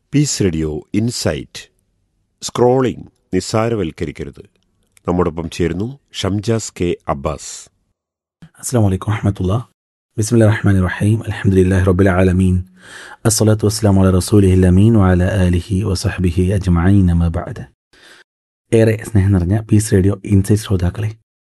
Piece radio insight scrolling നിസ്സാരവൽക്കരിക്കരുത് നമ്മോടൊപ്പം ചേരുന്നു ഷംജാസ് കെ അബ്ബാസ് അസ്സാം വലൈക്കും വറഹമത്തുള്ള ബിസ്മില്ലാ റഹ്മാൻ റഹീം അലഹമുല്ലാ റബ്ബുൽ ആലമീൻ അസ്സലാത്തു വസ്സലാം അല റസൂലിഹിൽ അമീൻ വഅല ആലിഹി വസഹബിഹി അജ്മഈൻ അമ്മ ബഅദ് ഏറെ സ്നേഹം നിറഞ്ഞ പീസ് റേഡിയോ ഇൻസൈറ്റ് ശ്രോതാക്കളെ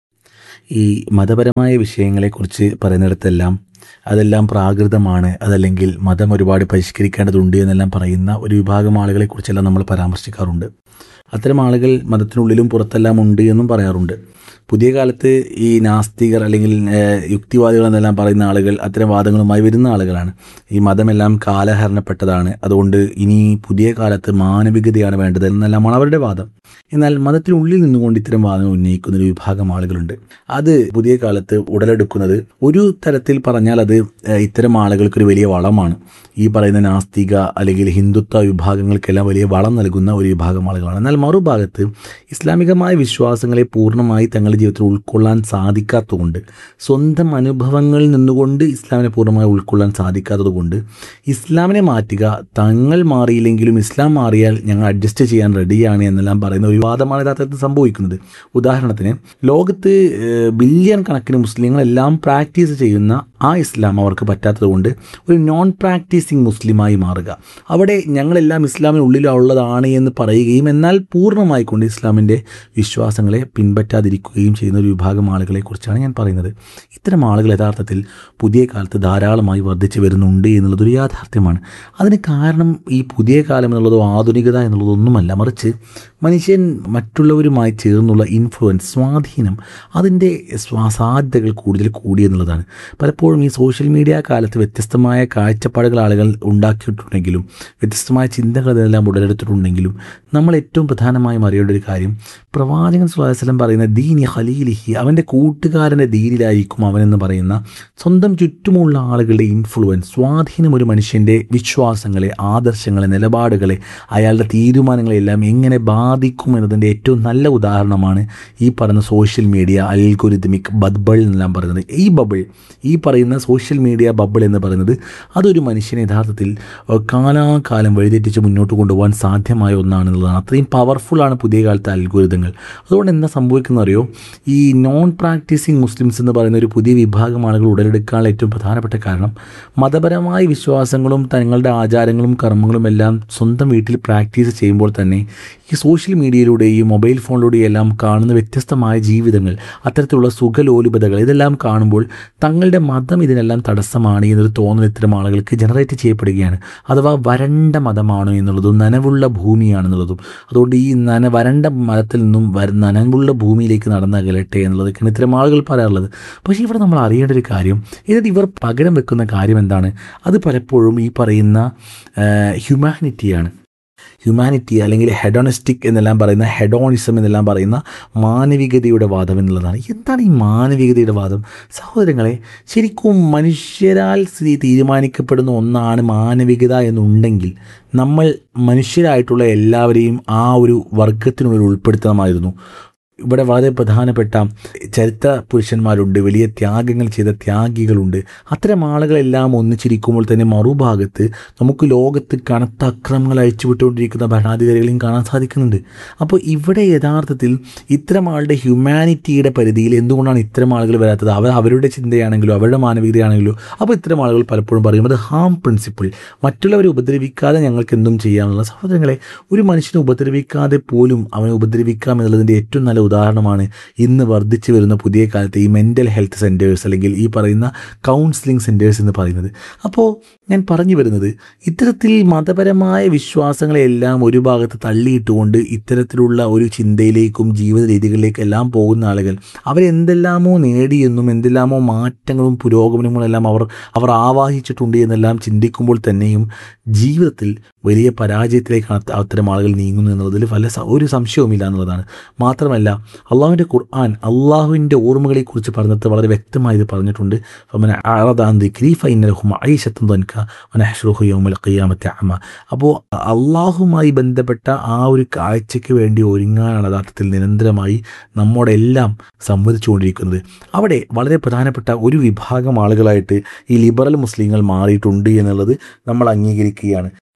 ഈ മതപരമായ വിഷയങ്ങളെക്കുറിച്ച് പറയുന്നിടത്തെല്ലാം അതെല്ലാം പ്രാകൃതമാണ് അതല്ലെങ്കിൽ മതം ഒരുപാട് പരിഷ്കരിക്കേണ്ടതുണ്ട് എന്നെല്ലാം പറയുന്ന ഒരു വിഭാഗം ആളുകളെക്കുറിച്ചെല്ലാം നമ്മൾ പരാമർശിക്കാറുണ്ട് അത്തരം ആളുകൾ മതത്തിനുള്ളിലും പുറത്തെല്ലാം ഉണ്ട് എന്നും പറയാറുണ്ട് പുതിയ കാലത്ത് ഈ നാസ്തികർ അല്ലെങ്കിൽ ഏഹ്, യുക്തിവാദികൾ എന്നെല്ലാം പറയുന്ന ആളുകൾ അത്തരം വാദങ്ങളുമായി വരുന്ന ആളുകളാണ് ഈ മതമെല്ലാം കാലഹരണപ്പെട്ടതാണ് അതുകൊണ്ട് ഇനി പുതിയ കാലത്ത് മാനവികതയാണ് വേണ്ടത് എന്നെല്ലാമാണ് അവരുടെ വാദം എന്നാൽ മതത്തിനുള്ളിൽ നിന്നുകൊണ്ട് ഇത്തരം വാദങ്ങൾ ഉന്നയിക്കുന്ന ഒരു വിഭാഗം ആളുകളുണ്ട് അത് പുതിയ കാലത്ത് ഉടലെടുക്കുന്നത് ഒരു തരത്തിൽ പറഞ്ഞാൽ അത് ഏഹ്, ഇത്തരം ആളുകൾക്കൊരു വലിയ വളമാണ് ഈ പറയുന്ന നാസ്തിക അല്ലെങ്കിൽ ഹിന്ദുത്വ വിഭാഗങ്ങൾക്കെല്ലാം വലിയ വളം നൽകുന്ന ഒരു വിഭാഗം ആളുകളാണ് എന്നാൽ മറുഭാഗത്ത് ഇസ്ലാമികമായ വിശ്വാസങ്ങളെ പൂർണ്ണമായി തങ്ങളുടെ ജീവിതത്തിൽ ഉൾക്കൊള്ളാൻ സാധിക്കാത്തതുകൊണ്ട് സ്വന്തം അനുഭവങ്ങളിൽ നിന്നുകൊണ്ട് ഇസ്ലാമിനെ പൂർണ്ണമായി ഉൾക്കൊള്ളാൻ സാധിക്കാത്തതുകൊണ്ട് ഇസ്ലാമിനെ മാറ്റുക തങ്ങൾ മാറിയില്ലെങ്കിലും ഇസ്ലാം മാറിയാൽ ഞങ്ങൾ അഡ്ജസ്റ്റ് ചെയ്യാൻ റെഡിയാണ് എന്നെല്ലാം പറയുന്ന ഒരു വാദമാണ് യഥാർത്ഥത്തിൽ സംഭവിക്കുന്നത് ഉദാഹരണത്തിന് ലോകത്ത് ഏഹ്, ബില്യൺ കണക്കിന് മുസ്ലിങ്ങളെല്ലാം പ്രാക്ടീസ് ചെയ്യുന്ന ആ ഇസ്ലാം അവർക്ക് പറ്റാത്തതുകൊണ്ട് ഒരു നോൺ പ്രാക്ടീസിങ് മുസ്ലിമായി മാറുക അവിടെ ഞങ്ങളെല്ലാം ഇസ്ലാമിനുള്ളിലുള്ളതാണ് എന്ന് പറയുകയും എന്നാൽ പൂർണ്ണമായി കൊണ്ട് ഇസ്ലാമിൻ്റെ വിശ്വാസങ്ങളെ പിൻപറ്റാതിരിക്കുകയും ചെയ്യുന്ന ഒരു വിഭാഗം ആളുകളെ കുറിച്ചാണ് ഞാൻ പറയുന്നത് ഇത്തരം ആളുകൾ യഥാർത്ഥത്തിൽ പുതിയ കാലത്ത് ധാരാളമായി വർദ്ധിച്ചു വരുന്നുണ്ട് എന്നുള്ളതൊരു യാഥാർത്ഥ്യമാണ് അതിന് കാരണം ഈ പുതിയ കാലം എന്നുള്ളതോ ആധുനികത എന്നുള്ളതോ ഒന്നുമല്ല മറിച്ച് മനുഷ്യൻ മറ്റുള്ളവരുമായി ചേർന്നുള്ള ഇൻഫ്ലുവൻസ് സ്വാധീനം അതിൻ്റെ സ്വാ സാധ്യതകൾ കൂടുതൽ കൂടി എന്നുള്ളതാണ് പലപ്പോഴും ഈ സോഷ്യൽ മീഡിയ കാലത്ത് വ്യത്യസ്തമായ കാഴ്ചപ്പാടുകൾ ആളുകൾ ഉണ്ടാക്കിയിട്ടുണ്ടെങ്കിലും വ്യത്യസ്തമായ ചിന്തകൾ ഇതെല്ലാം ഉടലെടുത്തിട്ടുണ്ടെങ്കിലും നമ്മൾ ഏറ്റവും പ്രധാനമായും അറിയേണ്ട ഒരു കാര്യം പ്രവാചകൻ സുല്ലാസ്ലം പറയുന്ന ദീനി ഖലീലിഹി അവൻ്റെ കൂട്ടുകാരൻ്റെ ദീനിലായിരിക്കും അവനെന്ന് പറയുന്ന സ്വന്തം ചുറ്റുമുള്ള ആളുകളുടെ ഇൻഫ്ലുവൻസ് സ്വാധീനം ഒരു മനുഷ്യൻ്റെ വിശ്വാസങ്ങളെ ആദർശങ്ങളെ നിലപാടുകളെ അയാളുടെ തീരുമാനങ്ങളെല്ലാം എങ്ങനെ ബാധിക്കും എന്നതിൻ്റെ ഏറ്റവും നല്ല ഉദാഹരണമാണ് ഈ പറയുന്ന സോഷ്യൽ മീഡിയ അൽഗോരിതമിക് ബബിൾ എന്നെല്ലാം പറയുന്നത് ഈ ബബിൾ ഈ പറയുന്ന സോഷ്യൽ മീഡിയ ബബിൾ എന്ന് പറയുന്നത് അതൊരു മനുഷ്യനെ യഥാർത്ഥത്തിൽ ഏഹ്, കാലാകാലം വഴിതെറ്റിച്ച് മുന്നോട്ട് കൊണ്ടുപോകാൻ സാധ്യമായ ഒന്നാണെന്നുള്ളതാണ് അത്രയും പവർഫുള്ളാണ് പുതിയ കാലത്തെ അൽഗോരിതങ്ങൾ അതുകൊണ്ട് എന്താ സംഭവിക്കുന്നത് അറിയോ ഈ നോൺ പ്രാക്ടീസിങ് മുസ്ലിംസ് എന്ന് പറയുന്ന ഒരു പുതിയ വിഭാഗം ആളുകൾ ഉടലെടുക്കാനുള്ള ഏറ്റവും പ്രധാനപ്പെട്ട കാരണം മതപരമായ വിശ്വാസങ്ങളും തങ്ങളുടെ ആചാരങ്ങളും കർമ്മങ്ങളും എല്ലാം സ്വന്തം വീട്ടിൽ പ്രാക്ടീസ് ചെയ്യുമ്പോൾ തന്നെ ഈ സോഷ്യൽ മീഡിയയിലൂടെയും മൊബൈൽ ഫോണിലൂടെയും എല്ലാം കാണുന്ന വ്യത്യസ്തമായ ജീവിതങ്ങൾ അത്തരത്തിലുള്ള സുഖലോലുപതകൾ ഇതെല്ലാം കാണുമ്പോൾ തങ്ങളുടെ മതം ഇതിനെല്ലാം തടസ്സമാണ് എന്നൊരു തോന്നൽ ഇത്തരം ആളുകൾക്ക് ജനറേറ്റ് ചെയ്യപ്പെടുകയാണ് അഥവാ വരണ്ട മതമാണോ എന്നുള്ളതും നനവുള്ള ഭൂമിയാണെന്നുള്ളതും അതുകൊണ്ട് ഈ നന വരണ്ട മതത്തിൽ നിന്നും വര നനവുള്ള ഭൂമിയിലേക്ക് നടന്നകലട്ടെ എന്നുള്ളതൊക്കെയാണ് ഇത്തരം ആളുകൾ പറയാറുള്ളത് പക്ഷേ ഇവിടെ നമ്മൾ അറിയേണ്ട ഒരു കാര്യം ഇതിൽ ഇവർ പകരം വെക്കുന്ന കാര്യം എന്താണ് അത് പലപ്പോഴും ഈ പറയുന്ന ഹ്യൂമാനിറ്റിയാണ് ഹ്യൂമാനിറ്റി അല്ലെങ്കിൽ ഹെഡോണിസ്റ്റിക് എന്നെല്ലാം പറയുന്ന ഹെഡോണിസം എന്നെല്ലാം പറയുന്ന മാനവികതയുടെ വാദം എന്നുള്ളതാണ് എന്താണ് ഈ മാനവികതയുടെ വാദം സഹോദരങ്ങളെ ശരിക്കും മനുഷ്യരാൽ സ്ഥിതി തീരുമാനിക്കപ്പെടുന്ന ഒന്നാണ് മാനവികത എന്നുണ്ടെങ്കിൽ നമ്മൾ മനുഷ്യരായിട്ടുള്ള എല്ലാവരെയും ആ ഒരു വർഗത്തിനുള്ളിൽ ഉൾപ്പെടുത്തണമായിരുന്നു ഇവിടെ വളരെ പ്രധാനപ്പെട്ട ചരിത്ര പുരുഷന്മാരുണ്ട് വലിയ ത്യാഗങ്ങൾ ചെയ്ത ത്യാഗികളുണ്ട് അത്തരം ആളുകളെല്ലാം ഒന്നിച്ചിരിക്കുമ്പോൾ തന്നെ മറുഭാഗത്ത് നമുക്ക് ലോകത്ത് കനത്ത അക്രമങ്ങൾ അഴിച്ചുവിട്ടുകൊണ്ടിരിക്കുന്ന ഭരണാധികാരികളെയും കാണാൻ സാധിക്കുന്നുണ്ട് അപ്പോൾ ഇവിടെ യഥാർത്ഥത്തിൽ ഇത്തരം ആളുടെ ഹ്യൂമാനിറ്റിയുടെ പരിധിയിൽ എന്തുകൊണ്ടാണ് ഇത്തരം ആളുകൾ വരാത്തത് അവർ അവരുടെ ചിന്തയാണെങ്കിലോ അവരുടെ മാനവികതയാണെങ്കിലോ അപ്പോൾ ഇത്തരം ആളുകൾ പലപ്പോഴും പറയും അത് ഹാം പ്രിൻസിപ്പിൾ മറ്റുള്ളവരെ ഉപദ്രവിക്കാതെ ഞങ്ങൾക്ക് എന്തും ചെയ്യാമെന്നുള്ള സഹോദരങ്ങളെ ഒരു മനുഷ്യനെ ഉപദ്രവിക്കാതെ പോലും അവനെ ഉപദ്രവിക്കാം എന്നുള്ളതിൻ്റെ ഏറ്റവും നല്ല ഉദാഹരണമാണ് ഇന്ന് വർദ്ധിച്ചു വരുന്ന പുതിയ കാലത്ത് ഈ മെൻ്റൽ ഹെൽത്ത് സെൻറ്റേഴ്സ് അല്ലെങ്കിൽ ഈ പറയുന്ന കൗൺസിലിംഗ് സെൻറ്റേഴ്സ് എന്ന് പറയുന്നത് അപ്പോൾ ഞാൻ പറഞ്ഞു വരുന്നത് ഇത്തരത്തിൽ മതപരമായ വിശ്വാസങ്ങളെല്ലാം ഒരു ഭാഗത്ത് തള്ളിയിട്ടുകൊണ്ട് ഇത്തരത്തിലുള്ള ഒരു ചിന്തയിലേക്കും ജീവിത രീതികളിലേക്കും എല്ലാം പോകുന്ന ആളുകൾ അവരെന്തെല്ലാമോ നേടിയെന്നും എന്തെല്ലാമോ മാറ്റങ്ങളും പുരോഗമനങ്ങളും എല്ലാം അവർ അവർ ആവാഹിച്ചിട്ടുണ്ട് എന്നെല്ലാം ചിന്തിക്കുമ്പോൾ തന്നെയും ജീവിതത്തിൽ വലിയ പരാജയത്തിലേക്കാണ് അത്ത- അത്തരം ആളുകൾ നീങ്ങുന്നു എന്നുള്ളതിൽ വല്ല സ- ഒരു സംശയവുമില്ല എന്നുള്ളതാണ് മാത്രമല്ല അള്ളാഹുവിൻ്റെ ഖുർആൻ അള്ളാഹുവിൻ്റെ ഓർമ്മകളെക്കുറിച്ച് പറഞ്ഞിട്ട് വളരെ വ്യക്തമായി ഇത് പറഞ്ഞിട്ടുണ്ട് ഫമന അഅറദ ദിക്രി ഫഇന്നലഹു മഈശത്തൻ ദൻക വനഹ്ശുറുഹു യൗമൽ ഖിയാമത്തി അമ അപ്പോൾ അള്ളാഹുമായി ബന്ധപ്പെട്ട ആ ഒരു കാഴ്ചയ്ക്ക് വേണ്ടി ഒരുങ്ങാനാണ് യഥാർത്ഥത്തിൽ നിരന്തരമായി നമ്മോടെല്ലാം സംവദിച്ചുകൊണ്ടിരിക്കുന്നത് അവിടെ വളരെ പ്രധാനപ്പെട്ട ഒരു വിഭാഗം ആളുകളായിട്ട് ഈ ലിബറൽ മുസ്ലിങ്ങൾ മാറിയിട്ടുണ്ട് എന്നുള്ളത് നമ്മൾ അംഗീകരിക്കുകയാണ്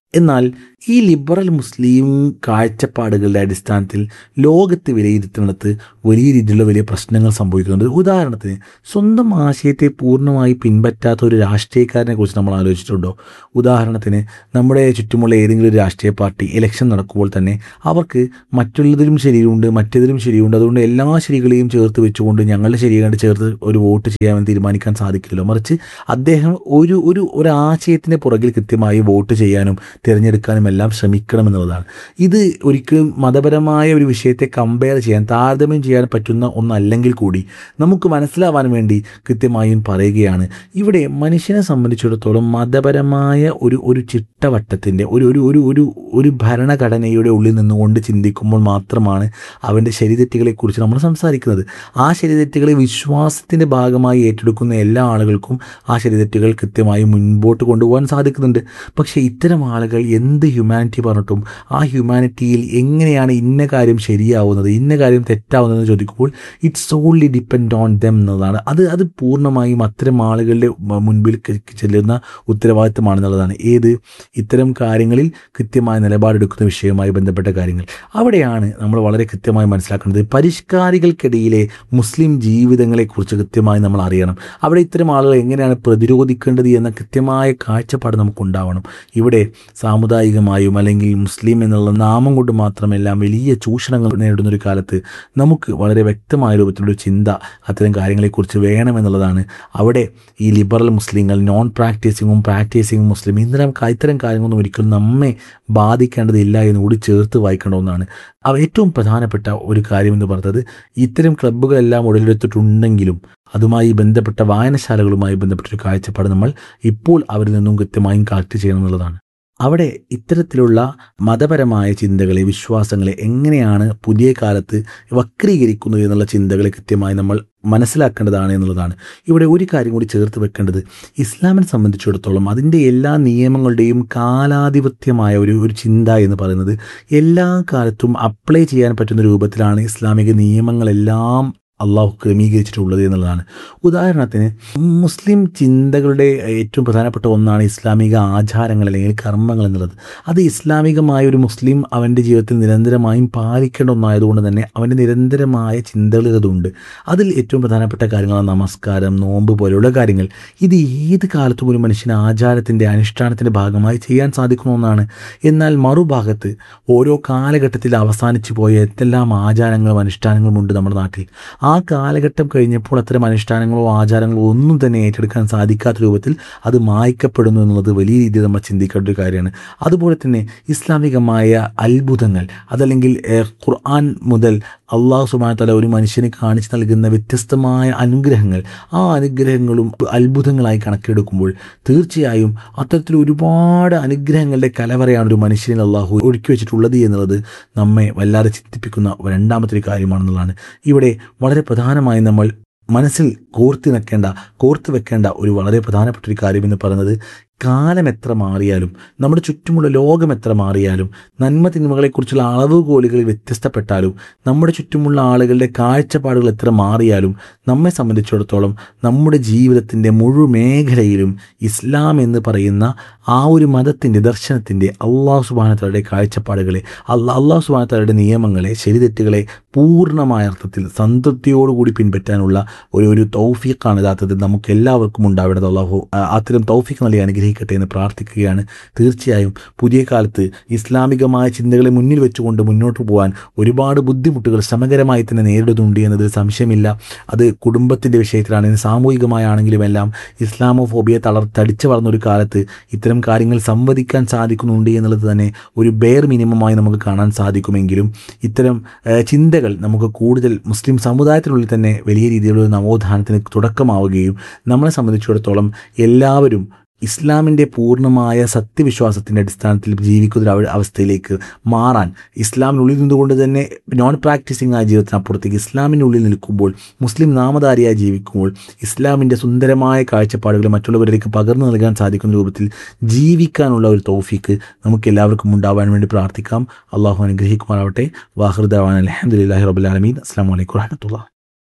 എന്നാൽ ഈ ലിബറൽ മുസ്ലിം കാഴ്ചപ്പാടുകളുടെ അടിസ്ഥാനത്തിൽ ലോകത്ത് വിലയിരുത്തുന്നിടത്ത് വലിയ രീതിയിലുള്ള വലിയ പ്രശ്നങ്ങൾ സംഭവിക്കുന്നുണ്ട് ഉദാഹരണത്തിന് സ്വന്തം ആശയത്തെ പൂർണ്ണമായി പിൻപറ്റാത്ത ഒരു രാഷ്ട്രീയക്കാരനെ കുറിച്ച് നമ്മൾ ആലോചിച്ചിട്ടുണ്ടോ ഉദാഹരണത്തിന് നമ്മുടെ ചുറ്റുമുള്ള ഏതെങ്കിലും ഒരു രാഷ്ട്രീയ പാർട്ടി ഇലക്ഷൻ നടക്കുമ്പോൾ തന്നെ അവർക്ക് മറ്റുള്ളതിലും ശരിയുണ്ട് മറ്റേതിലും ശരിയുണ്ട് അതുകൊണ്ട് എല്ലാ ശരികളെയും ചേർത്ത് വെച്ചുകൊണ്ട് ഞങ്ങളുടെ ശരിയായിട്ട് ചേർത്ത് ഒരു വോട്ട് ചെയ്യാമെന്ന് തീരുമാനിക്കാൻ സാധിക്കില്ലല്ലോ മറിച്ച് അദ്ദേഹം ഒരു ഒരു ഒരു ആശയത്തിൻ്റെ പുറകിൽ കൃത്യമായി വോട്ട് ചെയ്യാനും തിരഞ്ഞെടുക്കാനും എല്ലാം ശ്രമിക്കണമെന്നുള്ളതാണ് ഇത് ഒരിക്കലും മതപരമായ ഒരു വിഷയത്തെ കമ്പയർ ചെയ്യാൻ താരതമ്യം ചെയ്യാൻ പറ്റുന്ന ഒന്നല്ലെങ്കിൽ കൂടി നമുക്ക് മനസ്സിലാവാൻ വേണ്ടി കൃത്യമായും പറയുകയാണ് ഇവിടെ മനുഷ്യനെ സംബന്ധിച്ചിടത്തോളം മതപരമായ ഒരു ഒരു ചിട്ടവട്ടത്തിൻ്റെ ഒരു ഒരു ഒരു ഒരു ഒരു ഭരണഘടനയുടെ ഉള്ളിൽ നിന്നുകൊണ്ട് ചിന്തിക്കുമ്പോൾ മാത്രമാണ് അവൻ്റെ ശരിതെറ്റുകളെക്കുറിച്ച് നമ്മൾ സംസാരിക്കുന്നത് ആ ശരിതെറ്റുകളെ വിശ്വാസത്തിൻ്റെ ഭാഗമായി ഏറ്റെടുക്കുന്ന എല്ലാ ആളുകൾക്കും ആ ശരിതെറ്റുകൾ കൃത്യമായി മുൻപോട്ട് കൊണ്ടുപോകാൻ സാധിക്കുന്നുണ്ട് പക്ഷേ ഇത്തരം ആളുകൾ എന്ത് ഹ്യൂമാനിറ്റി പറഞ്ഞിട്ടും ആ ഹ്യൂമാനിറ്റിയിൽ എങ്ങനെയാണ് ഇന്ന കാര്യം ശരിയാവുന്നത് ഇന്ന കാര്യം തെറ്റാവുന്നതെന്ന് ചോദിക്കുമ്പോൾ it's only depend on them എന്നതാണ് അത് അത് പൂർണ്ണമായും അത്തരം ആളുകളുടെ മ- മുൻപിൽ ക- ചെല്ലുന്ന ഉത്തരവാദിത്തമാണെന്നുള്ളതാണ് ഏത് ഇത്തരം കാര്യങ്ങളിൽ കൃത്യമായ നിലപാടെടുക്കുന്ന വിഷയവുമായി ബന്ധപ്പെട്ട കാര്യങ്ങൾ അവിടെയാണ് നമ്മൾ വളരെ കൃത്യമായി മനസ്സിലാക്കേണ്ടത് പരിഷ്കാരികൾക്കിടയിലെ മുസ്ലിം ജീവിതങ്ങളെക്കുറിച്ച് കൃത്യമായി നമ്മൾ അറിയണം അവിടെ ഇത്തരം ആളുകൾ എങ്ങനെയാണ് പ്രതിരോധിക്കേണ്ടത് എന്ന കൃത്യമായ കാഴ്ചപ്പാട് നമുക്കുണ്ടാവണം ഇവിടെ സാമുദായികമായും അല്ലെങ്കിൽ മുസ്ലിം എന്നുള്ള നാമം കൊണ്ട് മാത്രമെല്ലാം വലിയ ചൂഷണങ്ങൾ നേരിടുന്ന ഒരു കാലത്ത് നമുക്ക് വളരെ വ്യക്തമായ രൂപത്തിലൊരു ചിന്ത അത്തരം കാര്യങ്ങളെക്കുറിച്ച് വേണമെന്നുള്ളതാണ് അവിടെ ഈ ലിബറൽ മുസ്ലിങ്ങൾ നോൺ പ്രാക്ടീസിങ്ങും പ്രാക്ടീസിങ്ങും മുസ്ലിം ഇത്തരം കാ- ഇത്തരം കാര്യങ്ങളൊന്നും ഒരിക്കലും നമ്മെ ബാധിക്കേണ്ടതില്ല എന്ന് കൂടി ചേർത്ത് വായിക്കേണ്ട ഒന്നാണ് അവ ഏറ്റവും പ്രധാനപ്പെട്ട ഒരു കാര്യം എന്ന് പറഞ്ഞത് ഇത്തരം ക്ലബ്ബുകളെല്ലാം ഉടലെടുത്തിട്ടുണ്ടെങ്കിലും അതുമായി ബന്ധപ്പെട്ട വായനശാലകളുമായി ബന്ധപ്പെട്ട ഒരു കാഴ്ചപ്പാട് നമ്മൾ ഇപ്പോൾ അവരിൽ നിന്നും കൃത്യമായും കളക്ട് ചെയ്യണം എന്നുള്ളതാണ് അവിടെ ഇത്തരത്തിലുള്ള മതപരമായ ചിന്തകളെ വിശ്വാസങ്ങളെ എങ്ങനെയാണ് പുതിയ കാലത്ത് വക്രീകരിക്കുന്നത് എന്നുള്ള ചിന്തകളെ കൃത്യമായി നമ്മൾ മനസ്സിലാക്കേണ്ടതാണ് എന്നുള്ളതാണ് ഇവിടെ ഒരു കാര്യം കൂടി ചേർത്ത് വെക്കേണ്ടത് ഇസ്ലാമിനെ സംബന്ധിച്ചിടത്തോളം അതിൻ്റെ എല്ലാ നിയമങ്ങളുടെയും കാലാധിപത്യമായ ഒരു ഒരു ചിന്ത എന്ന് പറയുന്നത് എല്ലാ കാലത്തും അപ്ലൈ ചെയ്യാൻ പറ്റുന്ന രൂപത്തിലാണ് ഇസ്ലാമിക നിയമങ്ങളെല്ലാം അള്ളാഹു ക്രമീകരിച്ചിട്ടുള്ളത് എന്നുള്ളതാണ് ഉദാഹരണത്തിന് മുസ്ലിം ചിന്തകളുടെ ഏറ്റവും പ്രധാനപ്പെട്ട ഒന്നാണ് ഇസ്ലാമിക ആചാരങ്ങൾ അല്ലെങ്കിൽ കർമ്മങ്ങൾ എന്നുള്ളത് അത് ഇസ്ലാമികമായ ഒരു മുസ്ലിം അവൻ്റെ ജീവിതത്തിൽ നിരന്തരമായും പാലിക്കേണ്ട ഒന്നായതുകൊണ്ട് തന്നെ അവൻ്റെ നിരന്തരമായ ചിന്തകൾ അതുണ്ട് അതിൽ ഏറ്റവും പ്രധാനപ്പെട്ട കാര്യങ്ങളാണ് നമസ്കാരം നോമ്പ് പോലെയുള്ള കാര്യങ്ങൾ ഇത് ഏത് കാലത്തും ഒരു മനുഷ്യന് ആചാരത്തിൻ്റെ അനുഷ്ഠാനത്തിൻ്റെ ഭാഗമായി ചെയ്യാൻ സാധിക്കുന്ന ഒന്നാണ് എന്നാൽ മറുഭാഗത്ത് ഓരോ കാലഘട്ടത്തിൽ അവസാനിച്ചു പോയ എന്തെല്ലാം ആചാരങ്ങളും അനുഷ്ഠാനങ്ങളും ഉണ്ട് നമ്മുടെ നാട്ടിൽ ആ കാലഘട്ടം കഴിഞ്ഞപ്പോൾ അത്തരം അനുഷ്ഠാനങ്ങളോ ആചാരങ്ങളോ ഒന്നും തന്നെ ഏറ്റെടുക്കാൻ സാധിക്കാത്ത രൂപത്തിൽ അത് മായ്ക്കപ്പെടുന്നു എന്നുള്ളത് വലിയ രീതിയിൽ നമ്മൾ ചിന്തിക്കേണ്ട ഒരു കാര്യമാണ് അതുപോലെ തന്നെ ഇസ്ലാമികമായ അത്ഭുതങ്ങൾ അതല്ലെങ്കിൽ ഏഹ്, ഖുർആൻ മുതൽ അള്ളാഹു സുബാനത്തല ഒരു മനുഷ്യന് കാണിച്ചു നൽകുന്ന വ്യത്യസ്തമായ അനുഗ്രഹങ്ങൾ ആ അനുഗ്രഹങ്ങളും അത്ഭുതങ്ങളായി കണക്കെടുക്കുമ്പോൾ തീർച്ചയായും അത്തരത്തിൽ ഒരുപാട് അനുഗ്രഹങ്ങളുടെ കലവറയാണ് ഒരു മനുഷ്യനിൽ അള്ളാഹു ഒഴുക്കി വെച്ചിട്ടുള്ളത് എന്നുള്ളത് നമ്മെ വല്ലാതെ ചിന്തിപ്പിക്കുന്ന രണ്ടാമത്തെ ഒരു കാര്യമാണെന്നുള്ളതാണ് ഇവിടെ വളരെ പ്രധാനമായി നമ്മൾ മനസ്സിൽ കോർത്തി വെക്കേണ്ട കോർത്ത് വെക്കേണ്ട ഒരു വളരെ പ്രധാനപ്പെട്ട ഒരു കാര്യം എന്ന് പറയുന്നത് കാലം എത്ര മാറിയാലും നമ്മുടെ ചുറ്റുമുള്ള ലോകം എത്ര മാറിയാലും നന്മ തിന്മകളെക്കുറിച്ചുള്ള അളവുകോലുകൾ വ്യത്യസ്തപ്പെട്ടാലും നമ്മുടെ ചുറ്റുമുള്ള ആളുകളുടെ കാഴ്ചപ്പാടുകൾ എത്ര മാറിയാലും നമ്മെ സംബന്ധിച്ചിടത്തോളം നമ്മുടെ ജീവിതത്തിൻ്റെ മുഴുമേഖലയിലും ഇസ്ലാം എന്ന് പറയുന്ന ആ ഒരു മതത്തിൻ്റെ ദർശനത്തിൻ്റെ അള്ളാഹു സുബാനത്തലയുടെ കാഴ്ചപ്പാടുകളെ അല്ല അള്ളാഹു സുബാനത്തലയുടെ നിയമങ്ങളെ ശരിതെറ്റുകളെ പൂർണ്ണമായ അർത്ഥത്തിൽ സംതൃപ്തിയോടുകൂടി പിൻപറ്റാനുള്ള ഒരു ഒരു തൗഫീഖാണ് യഥാർത്ഥത്തിൽ നമുക്ക് എല്ലാവർക്കും ഉണ്ടാവേണ്ടത് അള്ളാഹു ആ, അത്തരം തൗഫീഖ് നൽകി അനുഗ്രഹിക്കട്ടെ എന്ന് പ്രാർത്ഥിക്കുകയാണ് തീർച്ചയായും പുതിയ കാലത്ത് ഇസ്ലാമികമായ ചിന്തകളെ മുന്നിൽ വെച്ചുകൊണ്ട് മുന്നോട്ട് പോകാൻ ഒരുപാട് ബുദ്ധിമുട്ടുകൾ ശ്രമകരമായി തന്നെ നേരിടുന്നുണ്ട് എന്നത് സംശയമില്ല അത് കുടുംബത്തിൻ്റെ വിഷയത്തിലാണെങ്കിലും സാമൂഹികമായാണെങ്കിലും എല്ലാം ഇസ്ലാമോഫോബിയ തളർത്തടിച്ചു വളർന്നൊരു കാലത്ത് ഇത്തരം കാര്യങ്ങൾ സംവദിക്കാൻ സാധിക്കുന്നുണ്ട് എന്നുള്ളത് തന്നെ ഒരു ബെയർ മിനിമമായി നമുക്ക് കാണാൻ സാധിക്കുമെങ്കിലും ഇത്തരം ഏഹ്, ചിന്തകൾ നമുക്ക് കൂടുതൽ മുസ്ലിം സമുദായത്തിനുള്ളിൽ തന്നെ വലിയ രീതിയിലുള്ള നവോത്ഥാനത്തിന് തുടക്കമാവുകയും നമ്മളെ സംബന്ധിച്ചിടത്തോളം എല്ലാവരും ഇസ്ലാമിൻ്റെ പൂർണ്ണമായ സത്യവിശ്വാസത്തിൻ്റെ അടിസ്ഥാനത്തിൽ ജീവിക്കുന്ന ഒരു അവ- അവസ്ഥയിലേക്ക് മാറാൻ ഇസ്ലാമിനുള്ളിൽ നിന്നുകൊണ്ട് തന്നെ നോൺ പ്രാക്ടീസിങ് ആയ ജീവിതത്തിനപ്പുറത്തേക്ക് ഇസ്ലാമിനുള്ളിൽ നിൽക്കുമ്പോൾ മുസ്ലിം നാമധാരിയായി ജീവിക്കുമ്പോൾ ഇസ്ലാമിൻ്റെ സുന്ദരമായ കാഴ്ചപ്പാടുകൾ മറ്റുള്ളവരിലേക്ക് പകർന്നു നൽകാൻ സാധിക്കുന്ന രൂപത്തിൽ ജീവിക്കാനുള്ള ഒരു തൗഫീക്ക് നമുക്ക് എല്ലാവർക്കും ഉണ്ടാവാൻ വേണ്ടി പ്രാർത്ഥിക്കാം അള്ളാഹു അനുഗ്രഹിക്കുമാറാവട്ടെ വാഹൃദാൻ അലഹമുല്ലാഹി റബുലാലമീൻ അസ്സാം വലൈക്കും വാഹമത്തുള്ള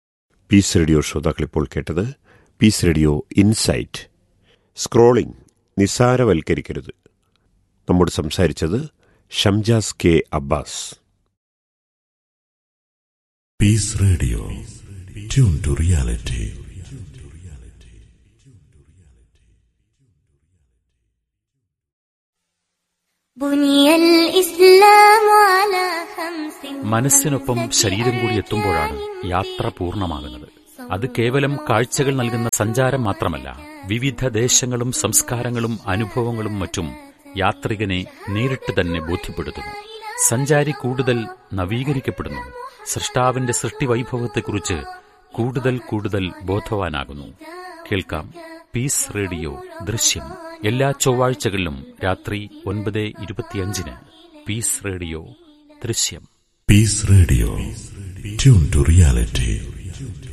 പീസ് റേഡിയോ ശ്രോതാക്കൾ ഇപ്പോൾ കേട്ടത് പീസ് റേഡിയോ ഇൻസൈറ്റ് സ്ക്രോളിംഗ് നിസ്സാരവൽക്കരിക്കരുത് നമ്മോട് സംസാരിച്ചത് Shamjas K Abbas Peace Radio. Tune to reality. بني الإسلام على خمس മനസ്സിനൊപ്പം ശരീരം കൂടി എത്തുമ്പോഴാണ് യാത്ര പൂർണ്ണമാകുന്നത് അത് കേവലം കാഴ്ചകൾ നൽകുന്ന സഞ്ചാരം മാത്രമല്ല വിവിധ ദേശങ്ങളും സംസ്കാരങ്ങളും അനുഭവങ്ങളും മറ്റും യാത്രികനെ നേരിട്ട് തന്നെ ബോധ്യപ്പെടുത്തുന്നു സഞ്ചാരി കൂടുതൽ നവീകരിക്കപ്പെടുന്നു സൃഷ്ടാവിന്റെ സൃഷ്ടി വൈഭവത്തെക്കുറിച്ച് കൂടുതൽ കൂടുതൽ ബോധവാനാകുന്നു കേൾക്കാം പീസ് റേഡിയോ ദൃശ്യം എല്ലാ ചൊവ്വാഴ്ചകളിലും രാത്രി ഒൻപത് ഇരുപത്തിയഞ്ചിന് പീസ് റേഡിയോ ദൃശ്യം Peace Radio. Tune to reality.